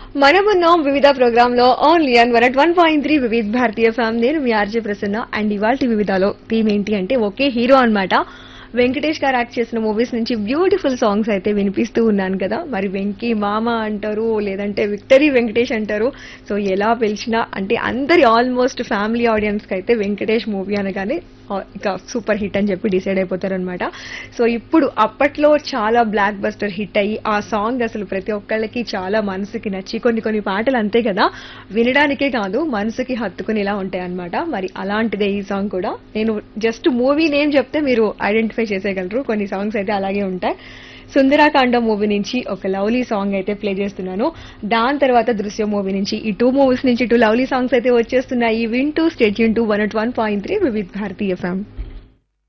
మనమున్నాం వివిధ ప్రోగ్రామ్ లో only on one one point three Vividh Bharati ఫ్యామ్ నేను మీ ఆర్జే ప్రసన్న అండ్ ఇవాళ వివిధలో థీమ్ ఏంటి అంటే ఒకే హీరో అన్నమాట వెంకటేష్ గారు యాక్ట్ చేసిన మూవీస్ నుంచి బ్యూటిఫుల్ సాంగ్స్ అయితే వినిపిస్తూ ఉన్నాను కదా మరి వెంకీ మామ అంటారు లేదంటే విక్టరీ వెంకటేష్ అంటారు సో ఎలా పిలిచినా అంటే అందరి ఆల్మోస్ట్ ఫ్యామిలీ ఆడియన్స్ కి అయితే వెంకటేష్ మూవీ అనగానే ఆ, ఇక సూపర్ హిట్ అని చెప్పి డిసైడ్ అయిపోతారు అనమాట సో ఇప్పుడు అప్పట్లో చాలా బ్లాక్ బస్టర్ హిట్ అయ్యి ఆ సాంగ్ అసలు ప్రతి ఒక్కళ్ళకి చాలా మనసుకి నచ్చి కొన్ని కొన్ని పాటలు అంతే కదా వినడానికే కాదు మనసుకి హత్తుకునేలా ఉంటాయి అనమాట మరి అలాంటిదే ఈ సాంగ్ కూడా నేను జస్ట్ మూవీ నేమ్ చెప్తే మీరు ఐడెంటిఫై చేసేయగలరు కొన్ని సాంగ్స్ అయితే అలాగే ఉంటాయి సుందరాకాండ మూవీ నుంచి ఒక లవ్లీ సాంగ్ అయితే ప్లే చేస్తున్నాను దాని తర్వాత దృశ్య మూవీ నుంచి ఈ టూ మూవీస్ నుంచి టూ లవ్లీ సాంగ్స్ అయితే వచ్చేస్తున్నాయి వింటూ స్టేట్ యూన్ to one one point three Vividh Bharati ఫ్యామ్